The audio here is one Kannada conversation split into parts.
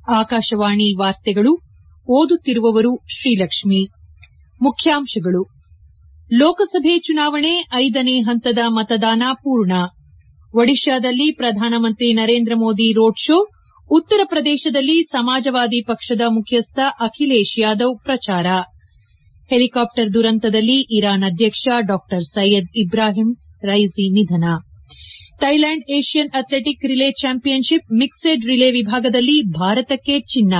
ಆಕಾಶವಾಣಿ ವಾರ್ತೆಗಳು ಓದುತ್ತಿರುವವರು ಶ್ರೀಲಕ್ಷ್ಮಿ ಮುಖ್ಯಾಂಶಗಳು ಲೋಕಸಭೆ ಚುನಾವಣೆ ಐದನೇ ಹಂತದ ಮತದಾನ ಪೂರ್ಣ ಒಡಿಶಾದಲ್ಲಿ ಪ್ರಧಾನಮಂತ್ರಿ ನರೇಂದ್ರ ಮೋದಿ ರೋಡ್ ಶೋ ಉತ್ತರ ಪ್ರದೇಶದಲ್ಲಿ ಸಮಾಜವಾದಿ ಪಕ್ಷದ ಮುಖ್ಯಸ್ಥ ಅಖಿಲೇಶ್ ಯಾದವ್ ಪ್ರಚಾರ ಹೆಲಿಕಾಪ್ಟರ್ ದುರಂತದಲ್ಲಿ ಇರಾನ್ ಅಧ್ಯಕ್ಷ ಡಾ ಸೈಯದ್ ಇಬ್ರಾಹಿಂ ರೈಸಿ ನಿಧನ Thailand Asian athletic relay championship mixed relay ವಿಭಾಗದಲ್ಲಿ ಭಾರತಕ್ಕೆ ಚಿನ್ನ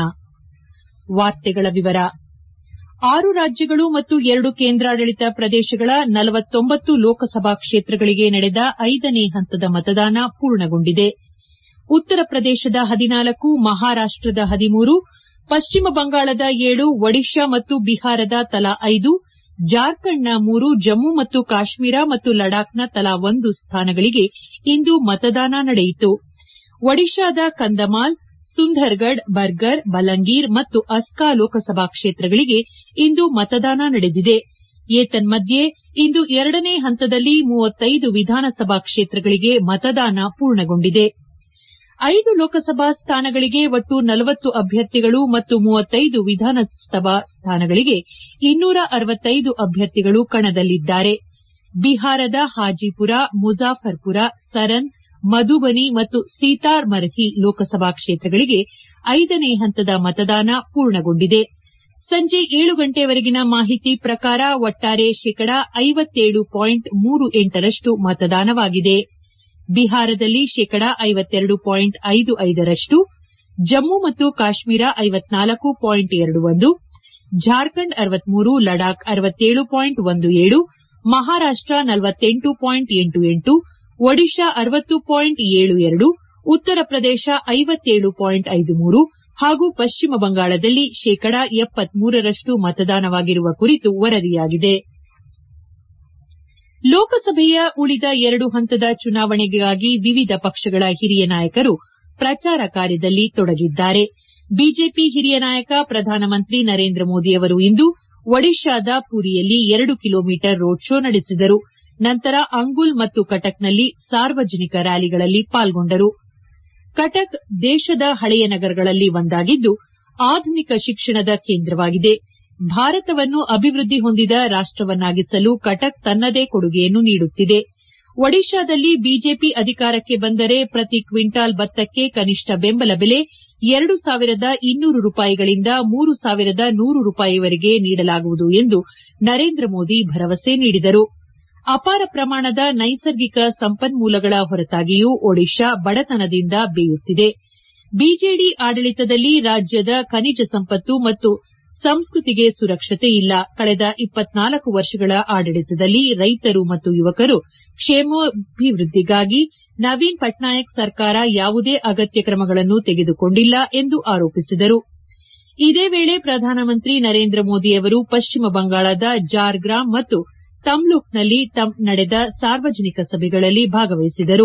ಆರು ರಾಜ್ಯಗಳು ಮತ್ತು ಎರಡು ಕೇಂದ್ರಾಡಳಿತ ಪ್ರದೇಶಗಳ ನಲವತ್ತೊಂಬತ್ತು ಲೋಕಸಭಾ ಕ್ಷೇತ್ರಗಳಿಗೆ ನಡೆದ ಐದನೇ ಹಂತದ ಮತದಾನ ಪೂರ್ಣಗೊಂಡಿದೆ ಉತ್ತರ ಪ್ರದೇಶದ ಹದಿನಾಲ್ಕು ಮಹಾರಾಷ್ಟದ ಹದಿಮೂರು ಪಶ್ಚಿಮ ಬಂಗಾಳದ ಏಳು ಒಡಿಶಾ ಮತ್ತು ಬಿಹಾರದ ತಲಾ ಐದು ಜಾರ್ಖಂಡ್ನ ಮೂರು ಜಮ್ಮು ಮತ್ತು ಕಾಶ್ಮೀರ ಮತ್ತು ಲಡಾಖ್ನ ತಲಾ ಒಂದು ಸ್ಥಾನಗಳಿಗೆ ಇಂದು ಮತದಾನ ನಡೆಯಿತು ಒಡಿಶಾದ ಕಂದಮಾಲ್ ಸುಂದರ್ಗಢ್ ಬರ್ಗರ್ ಬಲಂಗೀರ್ ಮತ್ತು ಅಸ್ಕಾ ಲೋಕಸಭಾ ಕ್ಷೇತ್ರಗಳಿಗೆ ಇಂದು ಮತದಾನ ನಡೆದಿದೆ ಏತನ್ಮಧ್ಯೆ ಇಂದು ಎರಡನೇ ಹಂತದಲ್ಲಿ ಮೂವತ್ತೈದು ವಿಧಾನಸಭಾ ಕ್ಷೇತ್ರಗಳಿಗೆ ಮತದಾನ ಪೂರ್ಣಗೊಂಡಿದೆ ಐದು ಲೋಕಸಭಾ ಸ್ಥಾನಗಳಿಗೆ ಒಟ್ಟು ನಲವತ್ತು ಅಭ್ಯರ್ಥಿಗಳು ಮತ್ತು ಮೂವತ್ತೈದು ವಿಧಾನಸಭಾ ಸ್ಥಾನಗಳಿಗೆ ಇನ್ನೂರ ಅರವತ್ತೈದು ಅಭ್ಯರ್ಥಿಗಳು ಕಣದಲ್ಲಿದ್ದಾರೆ ಬಿಹಾರದ ಹಾಜಿಪುರ ಮುಜಾಫರ್ಪುರ ಸರನ್ ಮಧುಬನಿ ಮತ್ತು ಸೀತಾರ್ಮರಹಿ ಲೋಕಸಭಾ ಕ್ಷೇತ್ರಗಳಿಗೆ ಐದನೇ ಹಂತದ ಮತದಾನ ಪೂರ್ಣಗೊಂಡಿದೆ ಸಂಜೆ ಏಳು ಗಂಟೆವರೆಗಿನ ಮಾಹಿತಿ ಪ್ರಕಾರ ಒಟ್ಟಾರೆ ಶೇಕಡ ಐವತ್ತೇಳು ಪಾಯಿಂಟ್ ಮೂರು ಎಂಟರಷ್ಟು ಮತದಾನವಾಗಿದೆ ಬಿಹಾರದಲ್ಲಿ ಶೇಕಡ ಐವತ್ತೆರಡು ಪಾಯಿಂಟ್ ಐದು ಐದರಷ್ಟು ಜಮ್ಮು ಮತ್ತು ಕಾಶ್ಮೀರ ಐವತ್ನಾಲ್ಕು ಪಾಯಿಂಟ್ ಎರಡು ಒಂದು ಜಾರ್ಖಂಡ್ ಅರವತ್ಮೂರು ಲಡಾಖ್ ಅರವತ್ತೇಳು ಪಾಯಿಂಟ್ ಒಂದು ಏಳು ಮಹಾರಾಷ್ಟ ನಲವತ್ತೆಂಟು ಪಾಯಿಂಟ್ ಎಂಟು ಎಂಟು ಒಡಿಶಾ ಅರವತ್ತು ಪಾಯಿಂಟ್ ಏಳು ಎರಡು ಉತ್ತರ ಪ್ರದೇಶ ಐವತ್ತೇಳು ಪಾಯಿಂಟ್ ಐದು ಮೂರು ಹಾಗೂ ಪಶ್ಚಿಮ ಬಂಗಾಳದಲ್ಲಿ ಶೇಕಡ ಎಪ್ಪತ್ಮೂರರಷ್ಟು ಮತದಾನವಾಗಿರುವ ಕುರಿತು ವರದಿಯಾಗಿದೆ ಲೋಕಸಭೆಯ ಉಳಿದ ಎರಡು ಹಂತದ ಚುನಾವಣೆಗಾಗಿ ವಿವಿಧ ಪಕ್ಷಗಳ ಹಿರಿಯ ನಾಯಕರು ಪ್ರಚಾರ ಕಾರ್ಯದಲ್ಲಿ ತೊಡಗಿದ್ದಾರೆ ಬಿಜೆಪಿ ಹಿರಿಯ ನಾಯಕ ಪ್ರಧಾನಮಂತ್ರಿ ನರೇಂದ್ರ ಮೋದಿ ಅವರು ಇಂದು ಒಡಿಶಾದ ಪುರಿಯಲ್ಲಿ ಎರಡು ಕಿಲೋಮೀಟರ್ ರೋಡ್ ಶೋ ನಡೆಸಿದರು ನಂತರ ಅಂಗುಲ್ ಮತ್ತು ಕಟಕ್ನಲ್ಲಿ ಸಾರ್ವಜನಿಕ ರ್ಯಾಲಿಗಳಲ್ಲಿ ಪಾಲ್ಗೊಂಡರು ಕಟಕ್ ದೇಶದ ಹಳೆಯ ನಗರಗಳಲ್ಲಿ ಒಂದಾಗಿದ್ದು ಆಧುನಿಕ ಶಿಕ್ಷಣದ ಕೇಂದ್ರವಾಗಿದೆ ಭಾರತವನ್ನು ಅಭಿವೃದ್ಧಿ ಹೊಂದಿದ ರಾಷ್ಟವನ್ನಾಗಿಸಲು ಕಟಕ್ ತನ್ನದೇ ಕೊಡುಗೆಯನ್ನು ನೀಡುತ್ತಿದೆ ಒಡಿಶಾದಲ್ಲಿ ಬಿಜೆಪಿ ಅಧಿಕಾರಕ್ಕೆ ಬಂದರೆ ಪ್ರತಿ ಕ್ವಿಂಟಾಲ್ ಭತ್ತಕ್ಕೆ ಕನಿಷ್ಠ ಬೆಂಬಲ ಬೆಲೆ ಎರಡು ಸಾವಿರದ ಇನ್ನೂರು ರೂಪಾಯಿಗಳಿಂದ ಮೂರು ಸಾವಿರದ ನೂರು ರೂಪಾಯಿವರೆಗೆ ನೀಡಲಾಗುವುದು ಎಂದು ನರೇಂದ್ರ ಮೋದಿ ಭರವಸೆ ನೀಡಿದರು ಅಪಾರ ಪ್ರಮಾಣದ ನೈಸರ್ಗಿಕ ಸಂಪನ್ಮೂಲಗಳ ಹೊರತಾಗಿಯೂ ಒಡಿಶಾ ಬಡತನದಿಂದ ಬೇಯುತ್ತಿದೆ ಬಿಜೆಡಿ ಆಡಳಿತದಲ್ಲಿ ರಾಜ್ಯದ ಖನಿಜ ಸಂಪತ್ತು ಮತ್ತು ಸಂಸ್ಕೃತಿಗೆ ಸುರಕ್ಷತೆ ಇಲ್ಲ ಕಳೆದ ಇಪ್ಪತ್ನಾಲ್ಕು ವರ್ಷಗಳ ಆಡಳಿತದಲ್ಲಿ ರೈತರು ಮತ್ತು ಯುವಕರು ಕ್ಷೇಮಾಭಿವೃದ್ದಿಗಾಗಿ ನವೀನ್ ಪಟ್ನಾಯಕ್ ಸರ್ಕಾರ ಯಾವುದೇ ಅಗತ್ಯ ಕ್ರಮಗಳನ್ನು ತೆಗೆದುಕೊಂಡಿಲ್ಲ ಎಂದು ಆರೋಪಿಸಿದರು ಇದೇ ವೇಳೆ ಪ್ರಧಾನಮಂತ್ರಿ ನರೇಂದ್ರ ಮೋದಿ ಅವರು ಪಶ್ಚಿಮ ಬಂಗಾಳದ ಜಾರ್ಗ್ರಾಮ್ ಮತ್ತು ತಮ್ಲುಕ್ನಲ್ಲಿ ನಡೆದ ಸಾರ್ವಜನಿಕ ಸಭೆಗಳಲ್ಲಿ ಭಾಗವಹಿಸಿದರು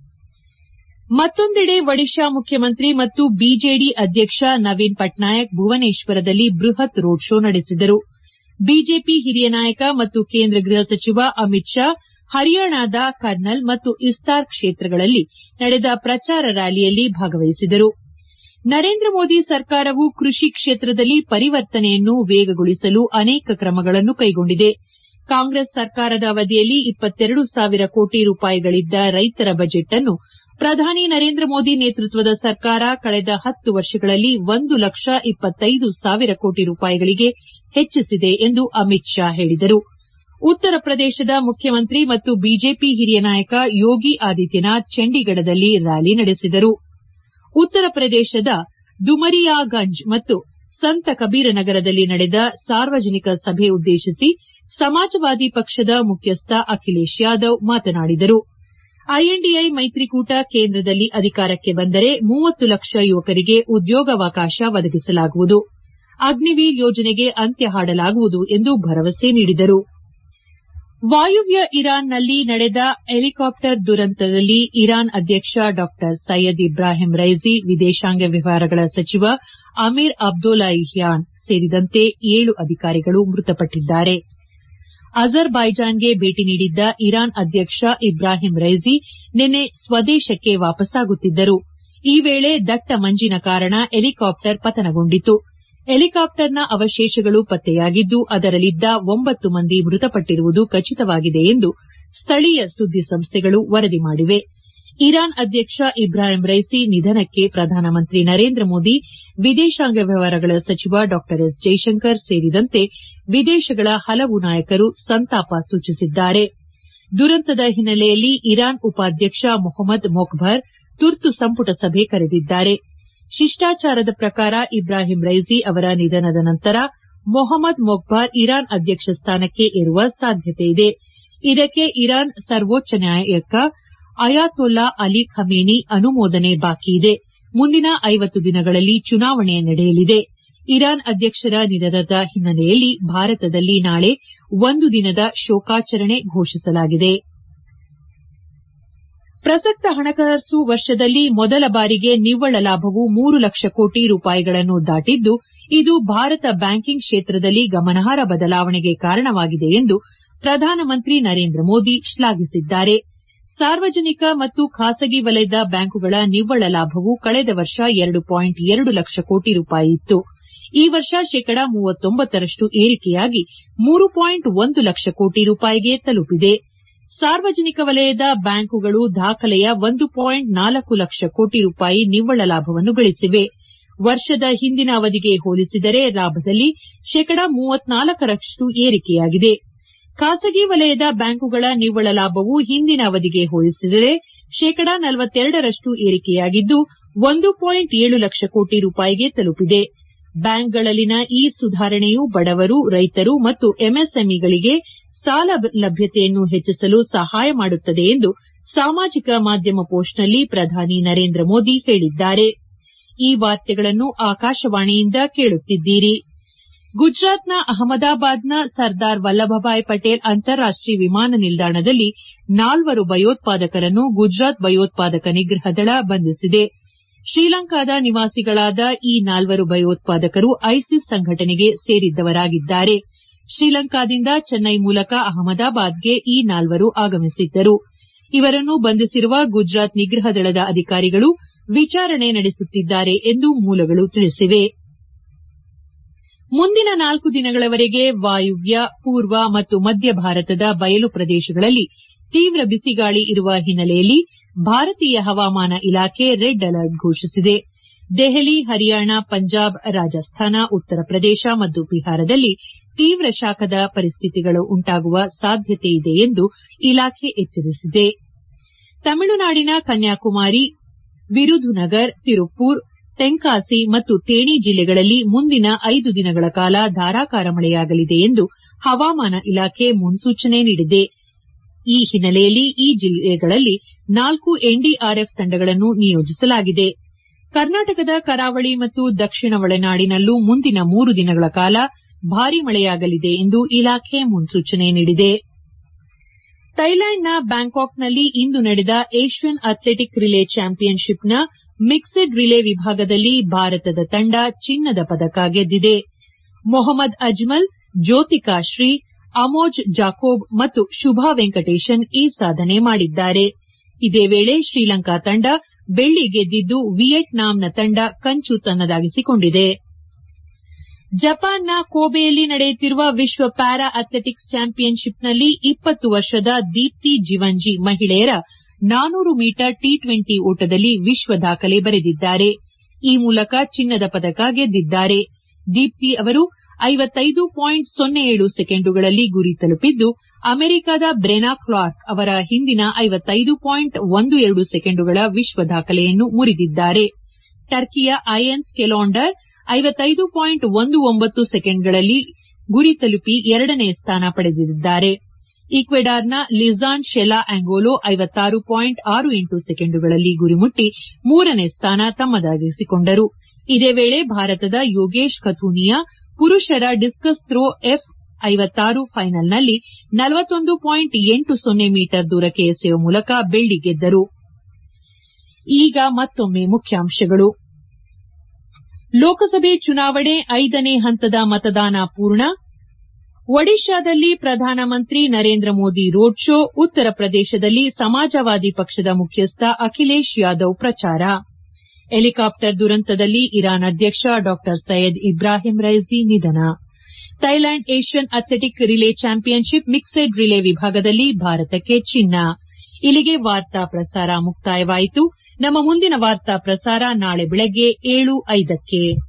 ಮತ್ತೊಂದೆಡೆ ಒಡಿಶಾ ಮುಖ್ಯಮಂತ್ರಿ ಮತ್ತು ಬಿಜೆಡಿ ಅಧ್ಯಕ್ಷ ನವೀನ್ ಪಟ್ನಾಯಕ್ ಭುವನೇಶ್ವರದಲ್ಲಿ ಬೃಹತ್ ರೋಡ್ ಶೋ ನಡೆಸಿದರು ಬಿಜೆಪಿ ಹಿರಿಯ ನಾಯಕ ಮತ್ತು ಕೇಂದ್ರ ಗೃಹ ಸಚಿವ ಅಮಿತ್ ಶಾ ಹರಿಯಾಣದ ಕರ್ನಲ್ ಮತ್ತು ಇಸ್ತಾರ್ ಕ್ಷೇತ್ರಗಳಲ್ಲಿ ನಡೆದ ಪ್ರಚಾರ ರ್ಯಾಲಿಯಲ್ಲಿ ಭಾಗವಹಿಸಿದರು ನರೇಂದ್ರ ಮೋದಿ ಸರ್ಕಾರವು ಕೃಷಿ ಕ್ಷೇತ್ರದಲ್ಲಿ ಪರಿವರ್ತನೆಯನ್ನು ವೇಗಗೊಳಿಸಲು ಅನೇಕ ಕ್ರಮಗಳನ್ನು ಕೈಗೊಂಡಿದೆ ಕಾಂಗ್ರೆಸ್ ಸರ್ಕಾರದ ಅವಧಿಯಲ್ಲಿ ಇಪ್ಪತ್ತೆರಡು ಸಾವಿರ ಕೋಟಿ ರೂಪಾಯಿಗಳಿದ್ದ ರೈತರ ಬಜೆಟ್ ಅನ್ನು ಪ್ರಧಾನಿ ನರೇಂದ್ರ ಮೋದಿ ನೇತೃತ್ವದ ಸರ್ಕಾರ ಕಳೆದ ಹತ್ತು ವರ್ಷಗಳಲ್ಲಿ ಒಂದು ಲಕ್ಷ ಇಪ್ಪತ್ತೈದು ಸಾವಿರ ಕೋಟಿ ರೂಪಾಯಿಗಳಿಗೆ ಹೆಚ್ಚಿಸಿದೆ ಎಂದು ಅಮಿತ್ ಶಾ ಹೇಳಿದರು ಉತ್ತರ ಪ್ರದೇಶದ ಮುಖ್ಯಮಂತ್ರಿ ಮತ್ತು ಬಿಜೆಪಿ ಹಿರಿಯ ನಾಯಕ ಯೋಗಿ ಆದಿತ್ಯನಾಥ್ ಚಂಡೀಗಢದಲ್ಲಿ ರ್ಯಾಲಿ ನಡೆಸಿದರು ಉತ್ತರ ಪ್ರದೇಶದ ಡುಮರಿಯಾಗಂಜ್ ಮತ್ತು ಸಂತ ಕಬೀರನಗರದಲ್ಲಿ ನಡೆದ ಸಾರ್ವಜನಿಕ ಸಭೆ ಉದ್ದೇಶಿಸಿ ಸಮಾಜವಾದಿ ಪಕ್ಷದ ಮುಖ್ಯಸ್ಥ ಅಖಿಲೇಶ್ ಯಾದವ್ ಮಾತನಾಡಿದರು ಐಎನ್ಡಿಎ ಮೈತ್ರಿಕೂಟ ಕೇಂದ್ರದಲ್ಲಿ ಅಧಿಕಾರಕ್ಕೆ ಬಂದರೆ ಮೂವತ್ತು ಲಕ್ಷ ಯುವಕರಿಗೆ ಉದ್ಯೋಗಾವಕಾಶ ಒದಗಿಸಲಾಗುವುದು ಅಗ್ನಿವೀರ್ ಯೋಜನೆಗೆ ಅಂತ್ಯ ಹಾಡಲಾಗುವುದು ಎಂದು ಭರವಸೆ ನೀಡಿದರು ವಾಯುವ್ಯ ಇರಾನ್ನಲ್ಲಿ ನಡೆದ ಹೆಲಿಕಾಪ್ಟರ್ ದುರಂತದಲ್ಲಿ ಇರಾನ್ ಅಧ್ಯಕ್ಷ ಡಾ ಸೈಯದ್ ಇಬ್ರಾಹಿಂ ರೈಸಿ ವಿದೇಶಾಂಗ ವ್ಯವಹಾರಗಳ ಸಚಿವ ಅಮೀರ್ ಅಬ್ದೊಲಾಹಿಯಾನ್ ಸೇರಿದಂತೆ ಏಳು ಅಧಿಕಾರಿಗಳು ಮೃತಪಟ್ಟಿದ್ದಾರೆ ಅಜರ್ಬೈಜಾನ್ಗೆ ಭೇಟಿ ನೀಡಿದ್ದ ಇರಾನ್ ಅಧ್ಯಕ್ಷ ಇಬ್ರಾಹಿಂ ರೈಸಿ ನಿನ್ನೆ ಸ್ವದೇಶಕ್ಕೆ ವಾಪಸ್ಸಾಗುತ್ತಿದ್ದರು ಈ ವೇಳೆ ದಟ್ಟ ಮಂಜಿನ ಕಾರಣ ಹೆಲಿಕಾಪ್ಟರ್ ಪತನಗೊಂಡಿತು ಹೆಲಿಕಾಪ್ಟರ್ನ ಅವಶೇಷಗಳು ಪತ್ತೆಯಾಗಿದ್ದು ಅದರಲ್ಲಿದ್ದ ಒಂಬತ್ತು ಮಂದಿ ಮೃತಪಟ್ಟಿರುವುದು ಖಚಿತವಾಗಿದೆ ಎಂದು ಸ್ಥಳೀಯ ಸುದ್ದಿ ಸಂಸ್ಥೆಗಳು ವರದಿ ಮಾಡಿವೆ ಇರಾನ್ ಅಧ್ಯಕ್ಷ ಇಬ್ರಾಹಿಂ ರೈಸಿ ನಿಧನಕ್ಕೆ ಪ್ರಧಾನಮಂತ್ರಿ ನರೇಂದ್ರ ಮೋದಿ ವಿದೇಶಾಂಗ ವ್ಯವಹಾರಗಳ ಸಚಿವ ಡಾ ಎಸ್ ಜೈಶಂಕರ್ ಸೇರಿದಂತೆ ವಿದೇಶಗಳ ಹಲವು ನಾಯಕರು ಸಂತಾಪ ಸೂಚಿಸಿದ್ದಾರೆ ದುರಂತದ ಹಿನ್ನೆಲೆಯಲ್ಲಿ ಇರಾನ್ ಉಪಾಧ್ಯಕ್ಷ ಮೊಹಮ್ಮದ್ ಮೊಖ್ಬರ್ ತುರ್ತು ಸಂಪುಟ ಸಭೆ ಕರೆದಿದ್ದಾರೆ ಶಿಷ್ಟಾಚಾರದ ಪ್ರಕಾರ ಇಬ್ರಾಹಿಂ ರೈಸಿ ಅವರ ನಿಧನದ ನಂತರ ಮೊಹಮ್ಮದ್ ಮೊಖ್ಬಾರ್ ಇರಾನ್ ಅಧ್ಯಕ್ಷ ಸ್ಥಾನಕ್ಕೆ ಏರುವ ಸಾಧ್ಯತೆಯಿದೆ ಇದಕ್ಕೆ ಇರಾನ್ ಸರ್ವೋಚ್ಚ ನ್ಯಾಯಾಲಯಕ ಅಯಾತೊಲ್ಲಾ ಅಲಿ ಖಮೇನಿ ಅನುಮೋದನೆ ಬಾಕಿಯಿದೆ ಮುಂದಿನ ಐವತ್ತು ದಿನಗಳಲ್ಲಿ ಚುನಾವಣೆ ನಡೆಯಲಿದೆ ಇರಾನ್ ಅಧ್ಯಕ್ಷರ ನಿಧನದ ಹಿನ್ನೆಲೆಯಲ್ಲಿ ಭಾರತದಲ್ಲಿ ನಾಳೆ ಒಂದು ದಿನದ ಶೋಕಾಚರಣೆ ಘೋಷಿಸಲಾಗಿದೆ ಪ್ರಸಕ್ತ ಹಣಕಾಸು ವರ್ಷದಲ್ಲಿ ಮೊದಲ ಬಾರಿಗೆ ನಿವ್ವಳ ಲಾಭವು ಮೂರು ಲಕ್ಷ ಕೋಟಿ ರೂಪಾಯಿಗಳನ್ನು ದಾಟಿದ್ದು ಇದು ಭಾರತ ಬ್ಯಾಂಕಿಂಗ್ ಕ್ಷೇತ್ರದಲ್ಲಿ ಗಮನಾರ್ಹ ಬದಲಾವಣೆಗೆ ಕಾರಣವಾಗಿದೆ ಎಂದು ಪ್ರಧಾನಮಂತ್ರಿ ನರೇಂದ್ರ ಮೋದಿ ಶ್ಲಾಘಿಸಿದ್ದಾರೆ ಸಾರ್ವಜನಿಕ ಮತ್ತು ಖಾಸಗಿ ವಲಯದ ಬ್ಯಾಂಕುಗಳ ನಿವ್ವಳ ಲಾಭವು ಕಳೆದ ವರ್ಷ ಎರಡು ಪಾಯಿಂಟ್ ಎರಡು ಲಕ್ಷ ಕೋಟಿ ರೂಪಾಯಿ ಇತ್ತು ಈ ವರ್ಷ ಶೇಕಡ ಮೂವತ್ತೊಂಬತ್ತರಷ್ಟು ಏರಿಕೆಯಾಗಿ ಮೂರು ಪಾಯಿಂಟ್ ಒಂದು ಲಕ್ಷ ಕೋಟಿ ರೂಪಾಯಿಗೆ ತಲುಪಿದೆ ಸಾರ್ವಜನಿಕ ವಲಯದ ಬ್ಯಾಂಕುಗಳು ದಾಖಲೆಯ ಒಂದು ಪಾಯಿಂಟ್ ನಾಲ್ಕು ಲಕ್ಷ ಕೋಟಿ ರೂಪಾಯಿ ನಿವ್ವಳ ಲಾಭವನ್ನು ಗಳಿಸಿವೆ ವರ್ಷದ ಹಿಂದಿನ ಅವಧಿಗೆ ಹೋಲಿಸಿದರೆ ಲಾಭದಲ್ಲಿ ಶೇಕಡ ಮೂವತ್ನಾಲ್ಕರಷ್ಟು ಏರಿಕೆಯಾಗಿದೆ ಖಾಸಗಿ ವಲಯದ ಬ್ಯಾಂಕುಗಳ ನಿವ್ವಳ ಲಾಭವು ಹಿಂದಿನ ಅವಧಿಗೆ ಹೋಲಿಸಿದರೆ ಶೇಕಡ ನಲವತ್ತೆರಡರಷ್ಟು ಏರಿಕೆಯಾಗಿದ್ದು ಒಂದು ಪಾಯಿಂಟ್ ಏಳು ಲಕ್ಷ ಕೋಟಿ ರೂಪಾಯಿಗೆ ತಲುಪಿದೆ ಬ್ಯಾಂಕ್ಗಳಲ್ಲಿನ ಈ ಸುಧಾರಣೆಯು ಬಡವರು ರೈತರು ಮತ್ತು ಎಂಎಸ್ಎಂಇಗಳಿಗೆ ಸಾಲ ಲಭ್ಯತೆಯನ್ನು ಹೆಚ್ಚಿಸಲು ಸಹಾಯ ಮಾಡುತ್ತದೆ ಎಂದು ಸಾಮಾಜಿಕ ಮಾಧ್ಯಮ ಪೋಸ್ಟ್ನಲ್ಲಿ ಪ್ರಧಾನಿ ನರೇಂದ್ರ ಮೋದಿ ಹೇಳಿದ್ದಾರೆ ಈ ವಾರ್ತೆಗಳನ್ನು ಆಕಾಶವಾಣಿಯಿಂದ ಕೇಳುತ್ತಿದ್ದೀರಿ ಗುಜರಾತ್ನ ಅಹಮದಾಬಾದ್ನ ಸರ್ದಾರ್ ವಲ್ಲಭಭಾಯ್ ಪಟೇಲ್ ಅಂತಾರಾಷ್ಟೀಯ ವಿಮಾನ ನಿಲ್ದಾಣದಲ್ಲಿ ನಾಲ್ವರು ಭಯೋತ್ಪಾದಕರನ್ನು ಗುಜರಾತ್ ಭಯೋತ್ಪಾದಕ ನಿಗ್ರಹ ದಳ ಬಂಧಿಸಿದೆ ಶ್ರೀಲಂಕಾದ ನಿವಾಸಿಗಳಾದ ಈ ನಾಲ್ವರು ಭಯೋತ್ಪಾದಕರು ಐಸಿಸ್ ಸಂಘಟನೆಗೆ ಸೇರಿದ್ದವರಾಗಿದ್ದಾರೆ ಶ್ರೀಲಂಕಾದಿಂದ ಚೆನ್ನೈ ಮೂಲಕ ಅಹಮದಾಬಾದ್ಗೆ ಈ ನಾಲ್ವರು ಆಗಮಿಸಿದ್ದರು ಇವರನ್ನು ಬಂಧಿಸಿರುವ ಗುಜರಾತ್ ನಿಗ್ರಹ ದಳದ ಅಧಿಕಾರಿಗಳು ವಿಚಾರಣೆ ನಡೆಸುತ್ತಿದ್ದಾರೆ ಎಂದು ಮೂಲಗಳು ತಿಳಿಸಿವೆ ಮುಂದಿನ ನಾಲ್ಕು ದಿನಗಳವರೆಗೆ ವಾಯುವ್ಯ ಪೂರ್ವ ಮತ್ತು ಮಧ್ಯ ಭಾರತದ ಬಯಲು ಪ್ರದೇಶಗಳಲ್ಲಿ ತೀವ್ರ ಬಿಸಿಗಾಳಿ ಇರುವ ಹಿನ್ನೆಲೆಯಲ್ಲಿ ಭಾರತೀಯ ಹವಾಮಾನ ಇಲಾಖೆ ರೆಡ್ ಅಲರ್ಟ್ ಘೋಷಿಸಿದೆ ದೆಹಲಿ ಹರಿಯಾಣ ಪಂಜಾಬ್ ರಾಜಸ್ಥಾನ ಉತ್ತರ ಪ್ರದೇಶ ಮತ್ತು ಬಿಹಾರದಲ್ಲಿ ತೀವ್ರ ಶಾಖದ ಪರಿಸ್ಥಿತಿಗಳು ಉಂಟಾಗುವ ಸಾಧ್ಯತೆಯಿದೆ ಎಂದು ಇಲಾಖೆ ಎಚ್ಚರಿಸಿದೆ ತಮಿಳುನಾಡಿನ ಕನ್ಯಾಕುಮಾರಿ ವಿರುಧುನಗರ್ ತಿರುಪ್ಪೂರ್ ತೆಂಕಾಸಿ ಮತ್ತು ತೇಣಿ ಜಿಲ್ಲೆಗಳಲ್ಲಿ ಮುಂದಿನ ಐದು ದಿನಗಳ ಕಾಲ ಧಾರಾಕಾರ ಮಳೆಯಾಗಲಿದೆ ಎಂದು ಹವಾಮಾನ ಇಲಾಖೆ ಮುನ್ಸೂಚನೆ ನೀಡಿದೆ ಈ ಹಿನ್ನೆಲೆಯಲ್ಲಿ ಈ ಜಿಲ್ಲೆಗಳಲ್ಲಿ ನಾಲ್ಕು ಎನ್ಡಿಆರ್ಎಫ್ ತಂಡಗಳನ್ನು ನಿಯೋಜಿಸಲಾಗಿದೆ ಕರ್ನಾಟಕದ ಕರಾವಳಿ ಮತ್ತು ದಕ್ಷಿಣ ಒಳನಾಡಿನಲ್ಲೂ ಮುಂದಿನ ಮೂರು ದಿನಗಳ ಕಾಲ ಭಾರೀ ಮಳೆಯಾಗಲಿದೆ ಎಂದು ಇಲಾಖೆ ಮುನ್ಸೂಚನೆ ನೀಡಿದೆ ಥೈಲ್ಯಾಂಡ್ನ ಬ್ಯಾಂಕಾಕ್ನಲ್ಲಿ ಇಂದು ನಡೆದ ಏಷ್ಯನ್ ಅಥ್ಲೆಟಿಕ್ ರಿಲೇ ಚಾಂಪಿಯನ್ಶಿಪ್ನ ಮಿಕ್ಸೆಡ್ ರಿಲೇ ವಿಭಾಗದಲ್ಲಿ ಭಾರತದ ತಂಡ ಚಿನ್ನದ ಪದಕ ಗೆದ್ದಿದೆ ಮೊಹಮ್ಮದ್ ಅಜ್ಮಲ್ ಜ್ಯೋತಿಕಾ ಶ್ರೀ ಅಮೋಜ್ ಜಾಕೋಬ್ ಮತ್ತು ಶುಭಾ ವೆಂಕಟೇಶನ್ ಈ ಸಾಧನೆ ಮಾಡಿದ್ದಾರೆ ಇದೇ ವೇಳೆ ಶ್ರೀಲಂಕಾ ತಂಡ ಬೆಳ್ಳಿ ಗೆದ್ದಿದ್ದು ವಿಯೆಟ್ನಾಂನ ತಂಡ ಕಂಚು ತನ್ನದಾಗಿಸಿಕೊಂಡಿದೆ ಜಪಾನ್ನ ಕೋಬೆಯಲ್ಲಿ ನಡೆಯುತ್ತಿರುವ ವಿಶ್ವ ಪ್ಯಾರಾ ಅಥ್ಲೆಟಿಕ್ಸ್ ಚಾಂಪಿಯನ್ಶಿಪ್ನಲ್ಲಿ ಇಪ್ಪತ್ತು ವರ್ಷದ ದೀಪ್ತಿ ಜಿವಂಜಿ ಮಹಿಳೆಯರ ನಾನೂರು ಮೀಟರ್ ಟಿ ಟ್ವೆಂಟಿ ಓಟದಲ್ಲಿ ವಿಶ್ವ ದಾಖಲೆ ಬರೆದಿದ್ದಾರೆ ಈ ಮೂಲಕ ಚಿನ್ನದ ಪದಕ ಗೆದ್ದಿದ್ದಾರೆ ದೀಪ್ತಿ ಅವರು ಐವತ್ತೈದು ಪಾಯಿಂಟ್ ಸೊನ್ನೆ ಏಳು ಸೆಕೆಂಡುಗಳಲ್ಲಿ ಗುರಿ ತಲುಪಿದ್ದು ಅಮೆರಿಕದ ಬ್ರೆನಾ ಕ್ಲಾರ್ಕ್ ಅವರ ಹಿಂದಿನ ಐವತ್ತೈದು ಪಾಯಿಂಟ್ ಒಂದು ಎರಡು ಸೆಕೆಂಡುಗಳ ವಿಶ್ವ ದಾಖಲೆಯನ್ನು ಮುರಿದಿದ್ದಾರೆ ಟರ್ಕಿಯ ಅಯನ್ ಸ್ಕೆಲಾಂಡರ್ ಐವತ್ತೈದು ಪಾಯಿಂಟ್ ಒಂದು ಒಂಬತ್ತು ಸೆಕೆಂಡ್ಗಳಲ್ಲಿ ಗುರಿ ತಲುಪಿ ಎರಡನೇ ಸ್ಥಾನ ಪಡೆದಿದ್ದಾರೆ ಈಕ್ವೆಡಾರ್ನ ಲಿಜಾನ್ ಶೆಲಾ ಆಂಗೋಲೋ ಐವತ್ತಾರು ಪಾಯಿಂಟ್ ಆರು ಎಂಟು ಸೆಕೆಂಡುಗಳಲ್ಲಿ ಗುರಿ ಮುಟ್ಟಿ ಮೂರನೇ ಸ್ಥಾನ ತಮ್ಮದಾಗಿಸಿಕೊಂಡರು ಇದೇ ವೇಳೆ ಭಾರತದ ಯೋಗೇಶ್ ಕಥೂನಿಯಾ ಪುರುಷರ ಡಿಸ್ಕಸ್ ಥ್ರೋ ಎಫ್ ಐವತ್ತಾರು ಫೈನಲ್ನಲ್ಲಿ ನಲವತ್ತೊಂದು ಪಾಯಿಂಟ್ ಎಂಟು ಸೊನ್ನೆ ಮೀಟರ್ ದೂರಕ್ಕೆ ಎಸೆಯುವ ಮೂಲಕ ಬೆಳ್ಳಿ ಗೆದ್ದರು ಈಗ ಮತ್ತೊಮ್ಮೆ ಮುಖ್ಯಾಂಶಗಳು ಲೋಕಸಭೆ ಚುನಾವಣೆ ಐದನೇ ಹಂತದ ಮತದಾನ ಪೂರ್ಣ ಒಡಿಶಾದಲ್ಲಿ ಪ್ರಧಾನಮಂತ್ರಿ ನರೇಂದ್ರ ಮೋದಿ ರೋಡ್ ಶೋ ಉತ್ತರ ಪ್ರದೇಶದಲ್ಲಿ ಸಮಾಜವಾದಿ ಪಕ್ಷದ ಮುಖ್ಯಸ್ಥ ಅಖಿಲೇಶ್ ಯಾದವ್ ಪ್ರಚಾರ ಹೆಲಿಕಾಪ್ಟರ್ ದುರಂತದಲ್ಲಿ ಇರಾನ್ ಅಧ್ಯಕ್ಷ ಡಾ ಸೈಯದ್ ಇಬ್ರಾಹಿಂ ರೈಸಿ ನಿಧನ Thailand Asian athletic relay championship mixed relay ವಿಭಾಗದಲ್ಲಿ ಭಾರತಕ್ಕೆ ಚಿನ್ನ ಇಲ್ಲಿಗೆ ವಾರ್ತಾ ಪ್ರಸಾರ ಮುಕ್ತಾಯವಾಯಿತು ನಮ್ಮ ಮುಂದಿನ ವಾರ್ತಾ ಪ್ರಸಾರ ನಾಳೆ ಬೆಳಗ್ಗೆ ಏಳು ಐದಕ್ಕೆ